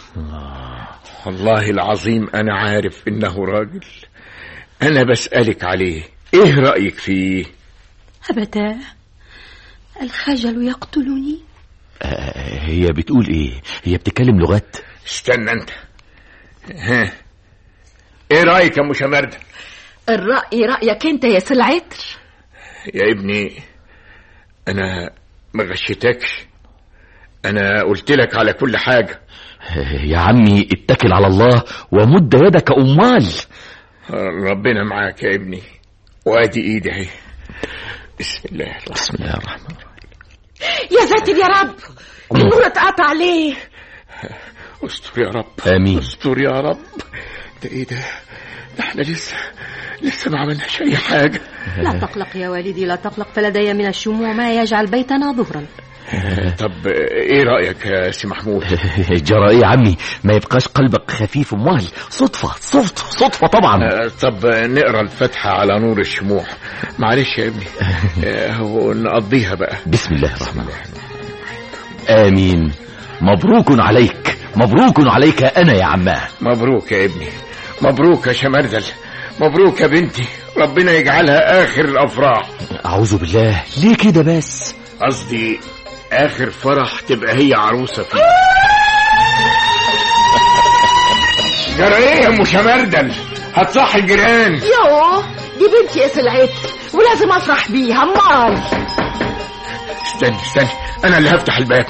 والله العظيم انا عارف انه راجل انا بسالك عليه ايه رايك فيه أبتاه الخجل يقتلني آه هي بتقول ايه هي بتتكلم لغات استنى انت ها ايه رايك يا ام شمردل الرأي رأيك انت يا سلعتر يا ابني انا ما غشيتكش انا قلت لك على كل حاجه آه، يا عمي اتكل على الله ومد يدك امال ربنا معاك يا ابني وادي ايدي اهي بسم الله الرحمن بسم الله الرحمن الرحيم يا ساتر يا رب النور اتقطع عليه استر يا رب امين استر يا رب ده ايه ده ده احنا لسه لسه ما عملناش اي حاجه لا تقلق يا والدي لا تقلق فلدي من الشموع ما يجعل بيتنا ظهرا طب ايه رايك يا سي محمود جرى ايه يا عمي ما يبقاش قلبك خفيف امال صدفة صدفة صدفة طبعا آه، طب نقرا الفاتحه على نور الشموع معلش يا ابني آه، هو نقضيها بقى بسم الله الرحمن الرحيم امين مبروك عليك مبروك عليك انا يا عماه مبروك يا ابني مبروك يا شمردل مبروك يا بنتي ربنا يجعلها اخر الافراح اعوذ بالله ليه كده بس قصدي اخر فرح تبقى هي عروسه فيه جرى ايه يا ام شمردل هتصحي الجيران يوه دي بنتي يا سلعتر ولازم افرح بيها امال استني استني انا اللي هفتح الباب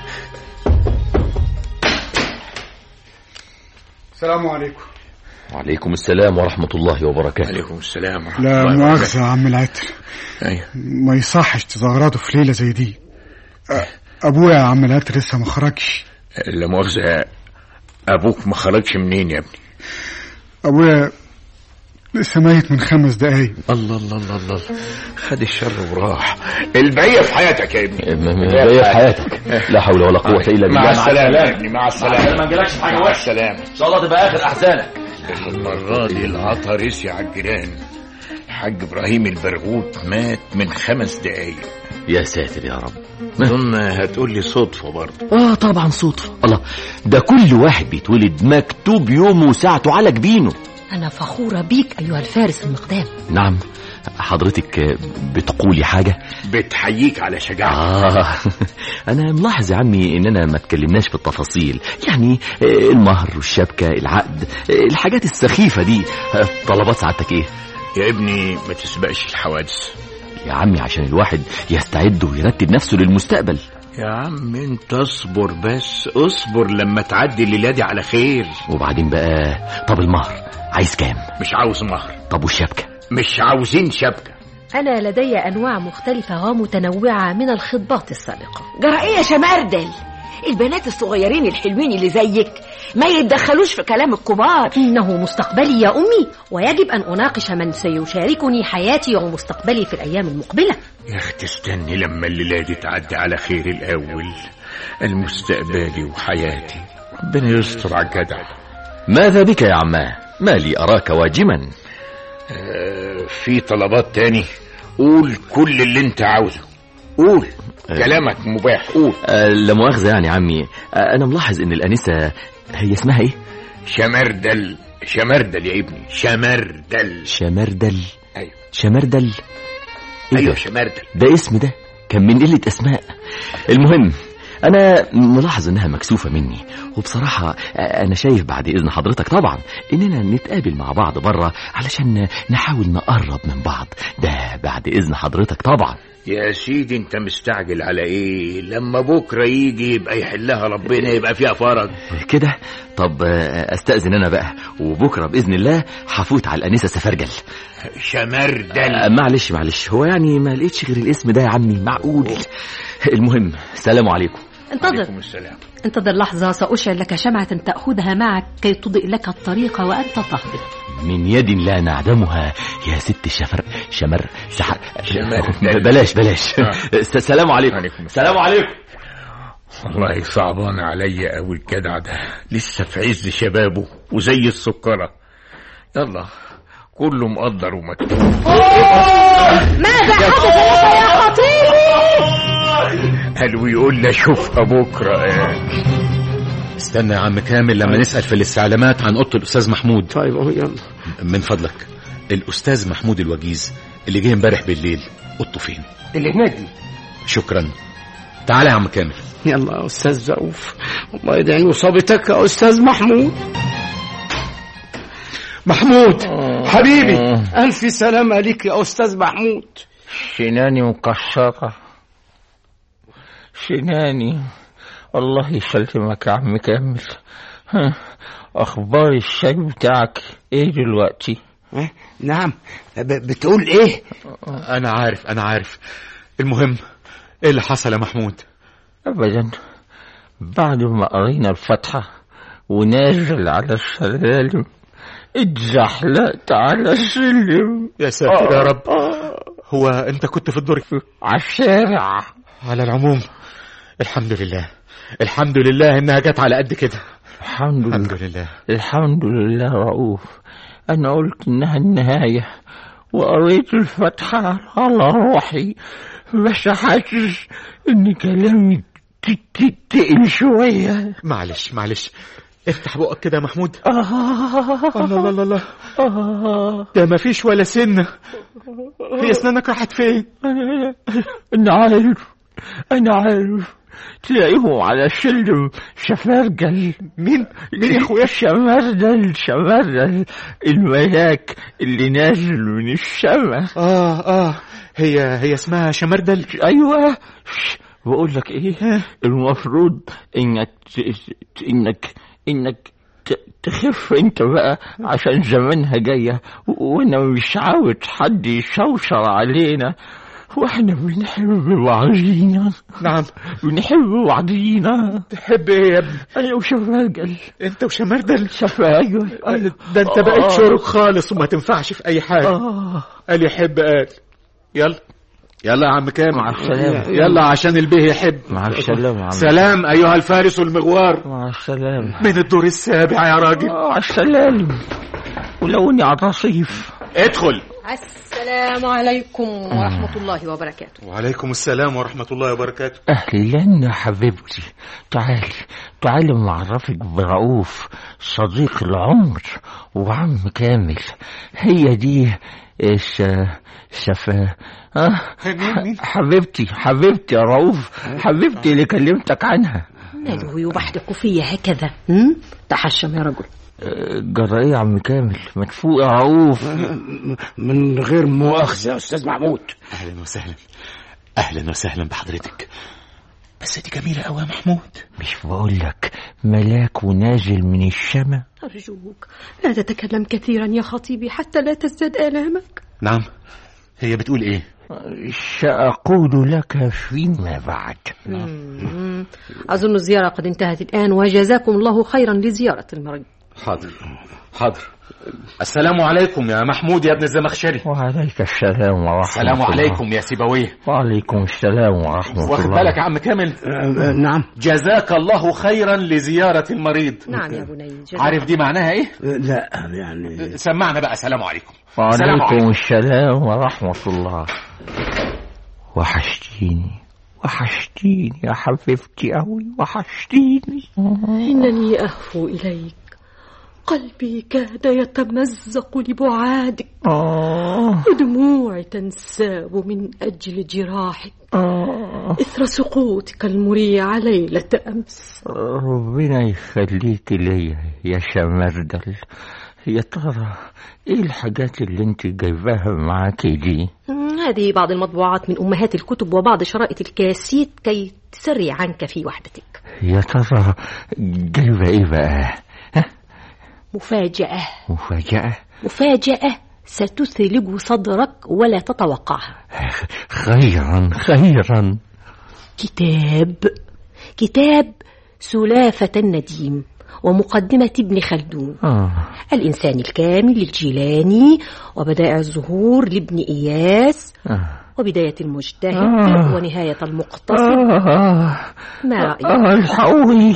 السلام عليكم وعليكم السلام ورحمة الله وبركاته عليكم السلام ورحمه لا الله مؤاخذة يا عم العتر ايوه ما يصحش تزغرطوا في ليلة زي دي أ- أبويا يا عم العتر لسه ما خرجش لا مؤاخذه ابوك ما خرجش منين يا ابني أبويا لسه ميت من خمس دقايق الله الله الله الله خد الشر وراح البقيه في حياتك يا ابني بقية في حياتك لا حول ولا قوة إلا بالله مع السلامه يا ابني مع السلامه ما نجيلكش في حاجة مع وحشة. السلامه إن شاء الله تبقى آخر أحزانك المرة دي العطا رسي على الجيران الحاج ابراهيم البرغوث مات من خمس دقايق يا ساتر يا رب اظن هتقول لي صدفه برضه اه طبعا صدفة الله ده كل واحد بيتولد مكتوب يومه وساعته على جبينه أنا فخورة بيك أيها الفارس المقدام نعم حضرتك بتقولي حاجة بتحييك على شجاعتك آه أنا ملاحظ يا عمي إننا ما اتكلمناش في التفاصيل يعني آه، المهر والشبكة العقد آه، الحاجات السخيفة دي آه، طلبات سعادتك إيه يا ابني ما تسبقش الحوادث يا عمي عشان الواحد يستعد ويرتب نفسه للمستقبل يا عم انت اصبر بس اصبر لما تعدي الليله دي على خير وبعدين بقى طب المهر عايز كام مش عاوز مهر طب والشبكة مش عاوزين شبكه أنا لدي أنواع مختلفة ومتنوعة من الخطبات السابقة جرى ايه يا شمردل البنات الصغيرين الحلوين اللي زيك ما يتدخلوش في كلام الكبار إنه مستقبلي يا أمي ويجب أن أناقش من سيشاركني حياتي ومستقبلي في الأيام المقبلة يا اختي استني لما الليله دي تعدي على خير الاول المستقبلي وحياتي ربنا يستر على الجدع ماذا بك يا عماه ما لي أراك واجما آه، في طلبات تاني قول كل اللي انت عاوزه قول كلامك مباح قول آه، لا مؤاخذة يعني عمي آه، أنا ملاحظ إن الأنسة هي اسمها إيه؟ شمردل شمردل يا ابني شمردل شمردل ايوه شمردل إيه ايوه ده؟ شمردل ده اسم ده كان من قلة أسماء المهم انا ملاحظ انها مكسوفة مني وبصراحة انا شايف بعد اذن حضرتك طبعا اننا نتقابل مع بعض بره علشان نحاول نقرب من بعض ده بعد اذن حضرتك طبعا يا سيدي انت مستعجل على ايه لما بكره يجي يبقى يحلها ربنا يبقى فيها فرج كده طب استأذن انا بقى وبكرة باذن الله هفوت على الانسة سفرجل شمردل آه، معلش معلش هو يعني ما لقيتش غير الاسم ده يا عمي معقول المهم سلام عليكم انتظر السلام انتظر لحظة سأشعل لك شمعة تأخذها معك كي تضيء لك الطريق وأنت تهبط من يد لا نعدمها يا ست شفر شمر سحر شمر. بلاش بلاش آه. س- سلام عليكم عليكم سلام عليكم والله صعبان عليا قوي الجدع ده لسه في عز شبابه وزي السكرة يلا كله مقدر ومكتوب ماذا حدث لك يا خطيبي قالوا يقول لي اشوفها بكره استنى يا عم كامل لما نسأل في الاستعلامات عن اوضه الاستاذ محمود طيب اهو يلا من فضلك الاستاذ محمود الوجيز اللي جه امبارح بالليل اوضته فين اللي هناك دي شكرا تعالى يا عم كامل يلا يا استاذ رؤوف الله يدعي اصابتك يا استاذ محمود محمود حبيبي الف سلامة عليك يا استاذ محمود سناني مكسرة سناني الله يسلمك يا عم كامل ها، أخبار الشاي بتاعك إيه دلوقتي؟ إيه؟ نعم ب- بتقول ايه انا عارف انا عارف المهم ايه اللي حصل يا محمود أبدا بعد ما قرينا الفاتحة ونازل على السلالم اتزحلقت على السلم يا ساتر يا رب هو انت كنت في الدور على الشارع على العموم الحمد لله الحمد لله انها جت على قد كده الحمد لله الحمد لله الحمد لله رؤوف أنا قلت إنها النهاية وقريت الفاتحة على روحي بس حاسس إن كلامي ت- ت- تقل شوية معلش معلش افتح بقك كده يا محمود آه الله الله الله آه ده ما فيش ولا سنة هي اسنانك راحت فين أنا عارف أنا عارف تلاقيهم على السلم شفارجل مين مين يا اخويا شمردل شمردل الملاك اللي نازل من السما اه اه هي هي اسمها شمردل ايوه بقول لك ايه المفروض انك ت- ت- انك انك ت- تخف انت بقى عشان زمانها جايه و- وانا مش عاوز حد يشوشر علينا واحنا بنحب بعضينا نعم بنحب بعضينا تحب ايه يا ابني انا وشفاجل انت وشمردل شفاجل ده انت بقيت آه. شرك خالص وما تنفعش في اي حاجه آه. قال يحب قال يلا يلا يا عم كامل مع السلامة. يلا عشان البيه يحب مع السلامة يا عم سلام ايها الفارس المغوار مع السلامة من الدور السابع يا راجل آه، على السلالم ولوني على الرصيف ادخل السلام عليكم ورحمة الله وبركاته وعليكم السلام ورحمة الله وبركاته أهلا يا حبيبتي تعالي تعالي معرفك برؤوف صديق العمر وعم كامل هي دي الش... شفا آه. مين مين حبيبتي حبيبتي يا رؤوف حبيبتي اللي كلمتك عنها ماله يبحدق في هكذا هم؟ تحشم يا رجل آه، جرى ايه يا عم كامل مدفوق يا رؤوف من غير مؤاخذة يا استاذ محمود اهلا وسهلا اهلا وسهلا بحضرتك بس دي جميلة قوي يا محمود مش بقول لك ملاك ونازل من السما أرجوك لا تتكلم كثيرا يا خطيبي حتى لا تزداد آلامك نعم هي بتقول ايه سأقول لك فيما بعد مم. أظن الزيارة قد انتهت الآن وجزاكم الله خيرا لزيارة المريض حاضر حاضر السلام عليكم يا محمود يا ابن الزمخشري وعليك السلام ورحمة السلام الله عليكم يا سيبويه وعليكم السلام ورحمة واخد الله بالك يا عم كامل نعم جزاك الله خيرا لزيارة المريض نعم يا بني جزاك عارف دي معناها ايه لا يعني سمعنا بقى سلام عليكم سلام وعليكم عليكم السلام ورحمة الله وحشتيني وحشتيني يا حبيبتي أوي وحشتيني إنني أهفو إليك قلبي كاد يتمزق لبعادك آه ودموعي تنساب من أجل جراحك إثر سقوطك المريع ليلة أمس ربنا يخليك ليا يا شمردل يا ترى ايه الحاجات اللي انت جايباها معاكي دي مم، هذه بعض المطبوعات من أمهات الكتب وبعض شرائط الكاسيت كي تسري عنك في وحدتك يا ترى جايبه ايه بقى مفاجأة مفاجأة مفاجأة ستثلج صدرك ولا تتوقعها خيرا خيرا كتاب كتاب سلافة النديم ومقدمة ابن خلدون آه. الإنسان الكامل للجيلاني وبدائع الزهور لابن إياس آه. وبداية المجتهد آه. ونهاية المقتصد آه. ما رأيك؟ آه. الحقوني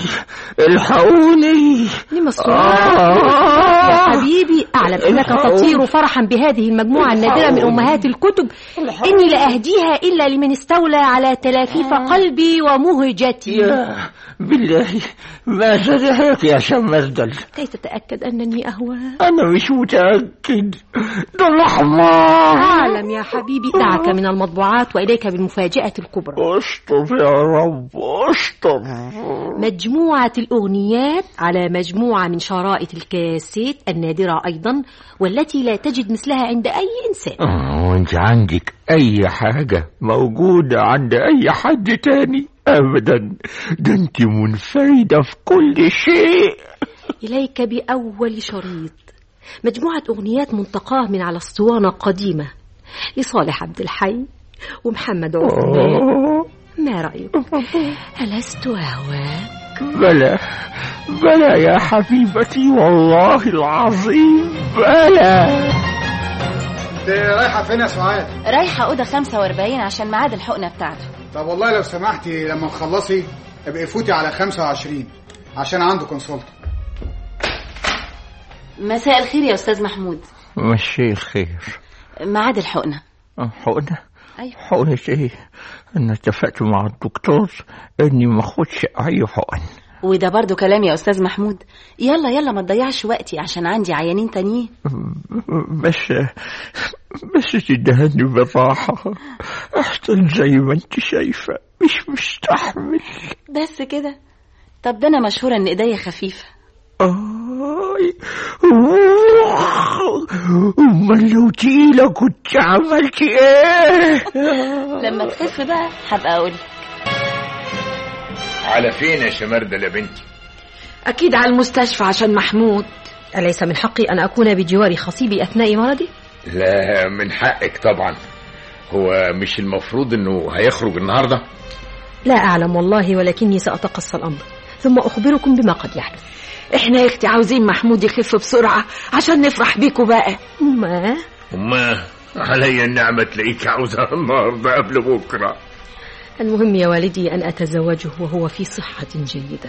الحقوني لما الصراخ آه. يا حبيبي أعلم أنك الحقوني. تطير فرحا بهذه المجموعة النادرة من أمهات الكتب إني لا أهديها إلا لمن استولى على تلافيف قلبي ومهجتي يا بالله ما صدقك يا شمردل كي تتأكد أنني أهوى أنا مش متأكد ده الأحمر أعلم يا حبيبي دعك من المطبوعات وإليك بالمفاجأة الكبرى استر يا رب استر مجموعة الأغنيات على مجموعة من شرائط الكاسيت النادرة أيضا والتي لا تجد مثلها عند أي إنسان آه، وانت عندك اي حاجة موجودة عند اي حد تاني ابدا ده انت منفردة في كل شيء إليك بأول شريط مجموعة أغنيات منتقاه من على اسطوانة قديمة لصالح عبد الحي ومحمد عثمان آه، ما رأيك؟ ألست أهواك؟ بلى بلى يا حبيبتي والله العظيم بلى انت رايحه فين يا سعاد رايحة أوضة 45 عشان ميعاد الحقنة بتاعته طب والله لو سمحتي لما تخلصي ابقي فوتي على 25 عشان عنده كونسلت مساء الخير يا أستاذ محمود مشي الخير ميعاد الحقنة آه، حقنة أيوة حقنة ايه انا اتفقت مع الدكتور اني ما اخدش اي حقن وده برضو كلام يا أستاذ محمود يلا يلا ما تضيعش وقتي عشان عندي عيانين تانيين بس بس تدهني بالراحة احسن زي ما انت شايفة مش مستحمل بس كده طب ده أنا مشهورة إن إيديا خفيفة آي امال لو تقيلة كنت عملت ايه لما تخف بقى هبقى أقول على فين يا شمردل يا بنتي أكيد على المستشفى عشان محمود أليس من حقي أن أكون بجوار خصيبي أثناء مرضي؟ لا من حقك طبعا هو مش المفروض انه هيخرج النهارده لا أعلم والله ولكني سأتقصى الأمر ثم أخبركم بما قد يحدث احنا يا اختي عاوزين محمود يخف بسرعة عشان نفرح بيكوا بقى ما وما علي النعمة تلاقيك عاوزها النهارده قبل بكره المهم يا والدي أن أتزوجه وهو في صحة جيدة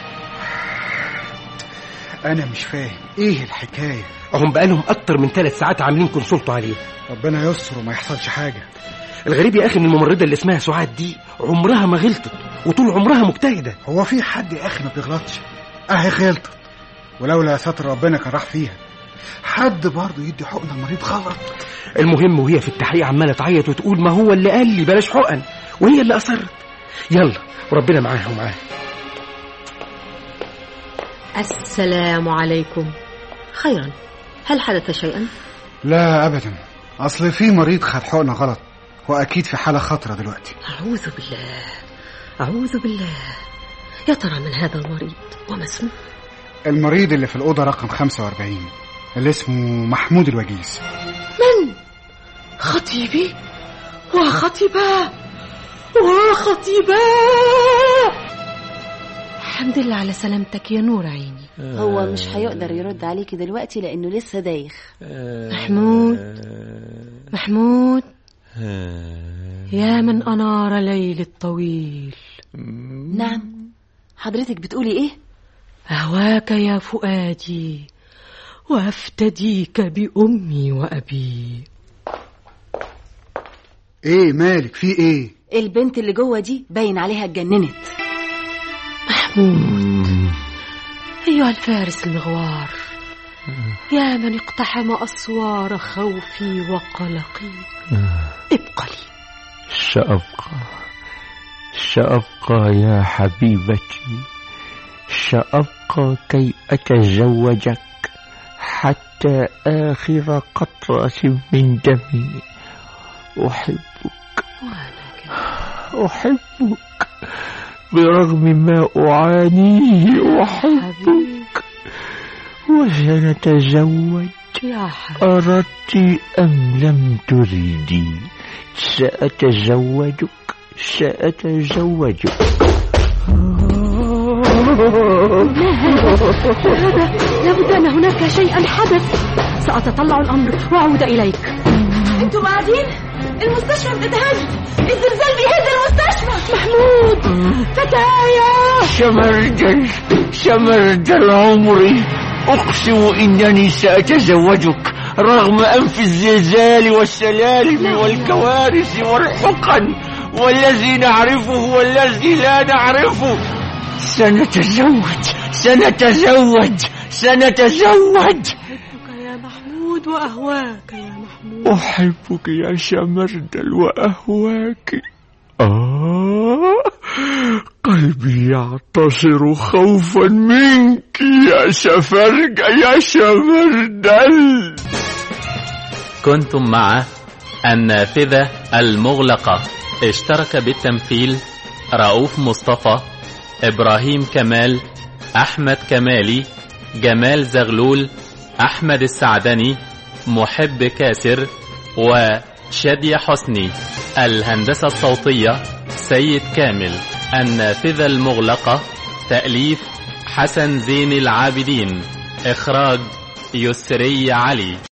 انا مش فاهم ايه الحكايه هم بقالهم اكتر من ثلاث ساعات عاملين كونسلتوا عليه ربنا يستر وما يحصلش حاجه الغريب يا اخي ان الممرضه اللي اسمها سعاد دي عمرها ما غلطت وطول عمرها مجتهده هو في حد يا اخي ما بيغلطش اهي غلطت ولولا ستر ربنا كان راح فيها حد برضه يدي حقن المريض غلط المهم وهي في التحقيق عماله تعيط وتقول ما هو اللي قال لي بلاش حقن وهي اللي اصرت يلا وربنا معاها ومعاها السلام عليكم خيرا هل حدث شيئا؟ لا ابدا اصل في مريض خد حقنه غلط واكيد في حاله خطره دلوقتي أعوذ بالله أعوذ بالله يا ترى من هذا المريض وما اسمه؟ المريض اللي في الاوضه رقم 45 اللي اسمه محمود الوجيز من؟ خطيبي وخطيباه وخطيباه الحمد لله على سلامتك يا نور عيني هو مش هيقدر يرد عليكي دلوقتي لأنه لسه دايخ محمود محمود يا من أنار ليل الطويل نعم حضرتك بتقولي إيه؟ أهواك يا فؤادي وأفتديك بأمي وأبي ايه مالك في ايه البنت اللي جوه دي باين عليها اتجننت محمود أيها الفارس المغوار يا من اقتحم أسوار خوفي وقلقي ابق لي سأبقى سأبقى يا حبيبتي سأبقى كي أتزوجك حتى آخر قطرة من دمي أحبك أحبك برغم ما أعانيه أحبك وسنتزوج يا حبيبي أردت أم لم تريدي سأتزوجك سأتزوجك هذا لابد أن هناك شيئا حدث سأتطلع الأمر وأعود إليك انتوا قاعدين المستشفى بتتهز الزلزال بيهز المستشفى محمود فتايا شمردل شمردل عمري أقسم إنني سأتزوجك رغم أنف الزلزال والسلالم والكوارث والحقن والذي نعرفه والذي لا نعرفه سنتزوج سنتزوج سنتزوج يا محمود وأهواك يا محمود أحبك يا شمردل وأهواك آه قلبي يعتصر خوفا منك يا شفرج يا شمردل كنتم مع النافذة المغلقة اشترك بالتمثيل رؤوف مصطفى إبراهيم كمال أحمد كمالي جمال زغلول أحمد السعدني محب كاسر وشادية حسني الهندسة الصوتية سيد كامل النافذة المغلقة تأليف حسن زين العابدين إخراج يسري علي